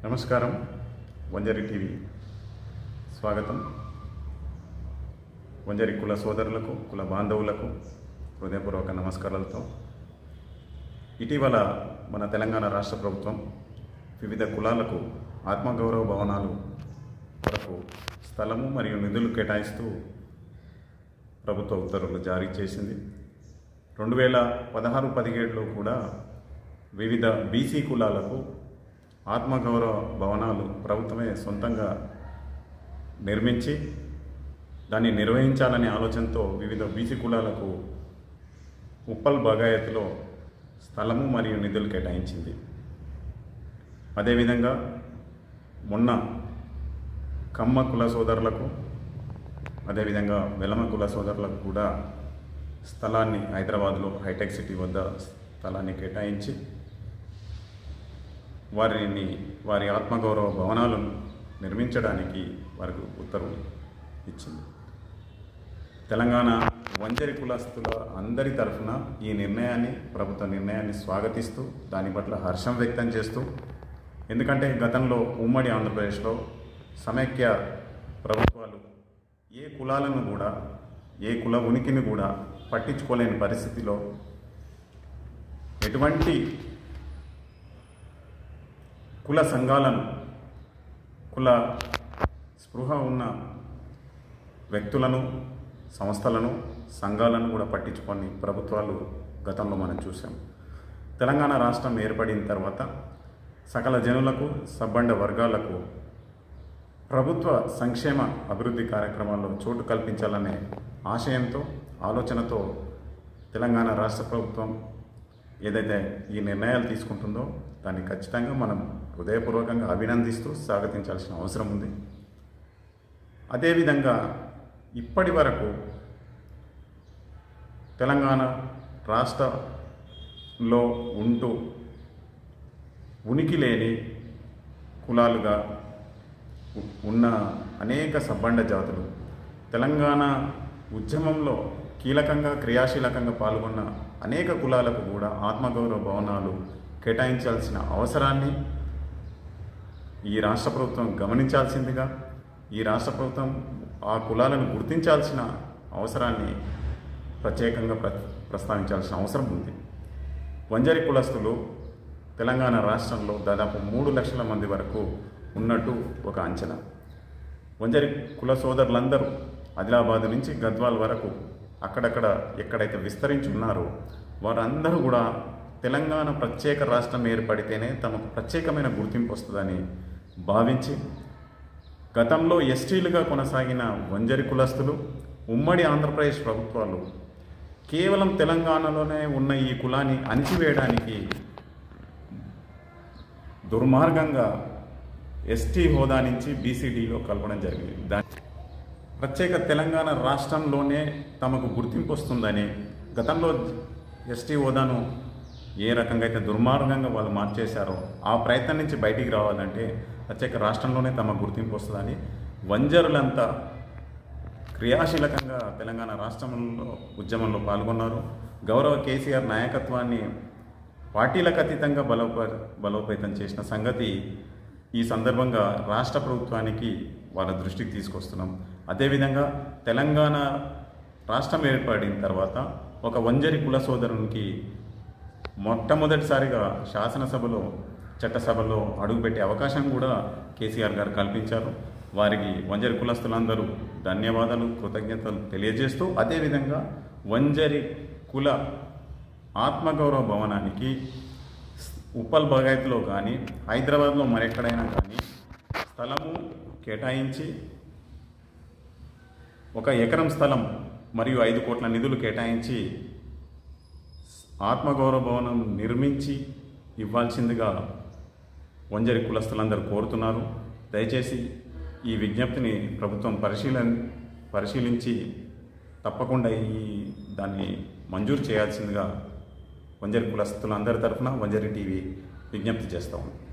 నమస్కారం వంజరి టీవీ స్వాగతం వంజరి కుల సోదరులకు కుల బాంధవులకు హృదయపూర్వక నమస్కారాలతో ఇటీవల మన తెలంగాణ రాష్ట్ర ప్రభుత్వం వివిధ కులాలకు ఆత్మగౌరవ భవనాలు కొరకు స్థలము మరియు నిధులు కేటాయిస్తూ ప్రభుత్వ ఉత్తర్వులు జారీ చేసింది రెండు వేల పదహారు పదిహేడులో కూడా వివిధ బీసీ కులాలకు ఆత్మగౌరవ భవనాలు ప్రభుత్వమే సొంతంగా నిర్మించి దాన్ని నిర్వహించాలనే ఆలోచనతో వివిధ బీసీ కులాలకు ఉప్పల్ బగాయత్లో స్థలము మరియు నిధులు కేటాయించింది అదేవిధంగా మొన్న కమ్మ కుల సోదరులకు అదేవిధంగా వెలమ కుల సోదరులకు కూడా స్థలాన్ని హైదరాబాద్లో హైటెక్ సిటీ వద్ద స్థలాన్ని కేటాయించి వారిని వారి ఆత్మగౌరవ భవనాలను నిర్మించడానికి వారికి ఉత్తర్వులు ఇచ్చింది తెలంగాణ వంజరి కులస్తుల అందరి తరఫున ఈ నిర్ణయాన్ని ప్రభుత్వ నిర్ణయాన్ని స్వాగతిస్తూ దాని పట్ల హర్షం వ్యక్తం చేస్తూ ఎందుకంటే గతంలో ఉమ్మడి ఆంధ్రప్రదేశ్లో సమైక్య ప్రభుత్వాలు ఏ కులాలను కూడా ఏ కుల ఉనికిని కూడా పట్టించుకోలేని పరిస్థితిలో ఎటువంటి కుల సంఘాలను కుల స్పృహ ఉన్న వ్యక్తులను సంస్థలను సంఘాలను కూడా పట్టించుకొని ప్రభుత్వాలు గతంలో మనం చూసాం తెలంగాణ రాష్ట్రం ఏర్పడిన తర్వాత సకల జనులకు సబ్బండ వర్గాలకు ప్రభుత్వ సంక్షేమ అభివృద్ధి కార్యక్రమాల్లో చోటు కల్పించాలనే ఆశయంతో ఆలోచనతో తెలంగాణ రాష్ట్ర ప్రభుత్వం ఏదైతే ఈ నిర్ణయాలు తీసుకుంటుందో దాన్ని ఖచ్చితంగా మనం హృదయపూర్వకంగా అభినందిస్తూ స్వాగతించాల్సిన అవసరం ఉంది అదేవిధంగా ఇప్పటి వరకు తెలంగాణ రాష్ట్రంలో ఉంటూ ఉనికి లేని కులాలుగా ఉ- ఉన్న అనేక సబ్బండ జాతులు తెలంగాణ ఉద్యమంలో కీలకంగా క్రియాశీలకంగా పాల్గొన్న అనేక కులాలకు కూడా ఆత్మగౌరవ భవనాలు కేటాయించాల్సిన అవసరాన్ని ఈ రాష్ట్ర ప్రభుత్వం గమనించాల్సిందిగా ఈ రాష్ట్ర ప్రభుత్వం ఆ కులాలను గుర్తించాల్సిన అవసరాన్ని ప్రత్యేకంగా ప్ర ప్రస్తావించాల్సిన అవసరం ఉంది వంజరి కులస్తులు తెలంగాణ రాష్ట్రంలో దాదాపు మూడు లక్షల మంది వరకు ఉన్నట్టు ఒక అంచనా వంజరి కుల సోదరులందరూ ఆదిలాబాద్ నుంచి గద్వాల్ వరకు అక్కడక్కడ ఎక్కడైతే విస్తరించి ఉన్నారో వారందరూ కూడా తెలంగాణ ప్రత్యేక రాష్ట్రం ఏర్పడితేనే తమకు ప్రత్యేకమైన గుర్తింపు వస్తుందని భావించి గతంలో ఎస్టీలుగా కొనసాగిన వంజరి కులస్తులు ఉమ్మడి ఆంధ్రప్రదేశ్ ప్రభుత్వాలు కేవలం తెలంగాణలోనే ఉన్న ఈ కులాన్ని అణిచివేయడానికి దుర్మార్గంగా ఎస్టీ హోదా నుంచి బీసీడీలో కలపడం జరిగింది దాని ప్రత్యేక తెలంగాణ రాష్ట్రంలోనే తమకు గుర్తింపు వస్తుందని గతంలో ఎస్టీ హోదాను ఏ రకంగా అయితే దుర్మార్గంగా వాళ్ళు మార్చేశారో ఆ ప్రయత్నం నుంచి బయటికి రావాలంటే ప్రత్యేక రాష్ట్రంలోనే తమ గుర్తింపు వస్తుందని వంజరులంతా క్రియాశీలకంగా తెలంగాణ రాష్ట్రంలో ఉద్యమంలో పాల్గొన్నారు గౌరవ కేసీఆర్ నాయకత్వాన్ని పార్టీలకు అతీతంగా బలోప బలోపేతం చేసిన సంగతి ఈ సందర్భంగా రాష్ట్ర ప్రభుత్వానికి వాళ్ళ దృష్టికి తీసుకొస్తున్నాం అదేవిధంగా తెలంగాణ రాష్ట్రం ఏర్పడిన తర్వాత ఒక వంజరి కుల సోదరునికి మొట్టమొదటిసారిగా శాసనసభలో చట్టసభలో అడుగుపెట్టే అవకాశం కూడా కేసీఆర్ గారు కల్పించారు వారికి వంజరి కులస్తులందరూ ధన్యవాదాలు కృతజ్ఞతలు తెలియజేస్తూ అదేవిధంగా వంజరి కుల ఆత్మగౌరవ భవనానికి ఉప్పల్ బగాయత్లో కానీ హైదరాబాద్లో మరెక్కడైనా కానీ స్థలము కేటాయించి ఒక ఎకరం స్థలం మరియు ఐదు కోట్ల నిధులు కేటాయించి ఆత్మగౌరవ భవనం నిర్మించి ఇవ్వాల్సిందిగా వంజరి కులస్తులందరూ కోరుతున్నారు దయచేసి ఈ విజ్ఞప్తిని ప్రభుత్వం పరిశీలన పరిశీలించి తప్పకుండా ఈ దాన్ని మంజూరు చేయాల్సిందిగా వంజరి కులస్తులందరి తరఫున వంజరి టీవీ విజ్ఞప్తి చేస్తాము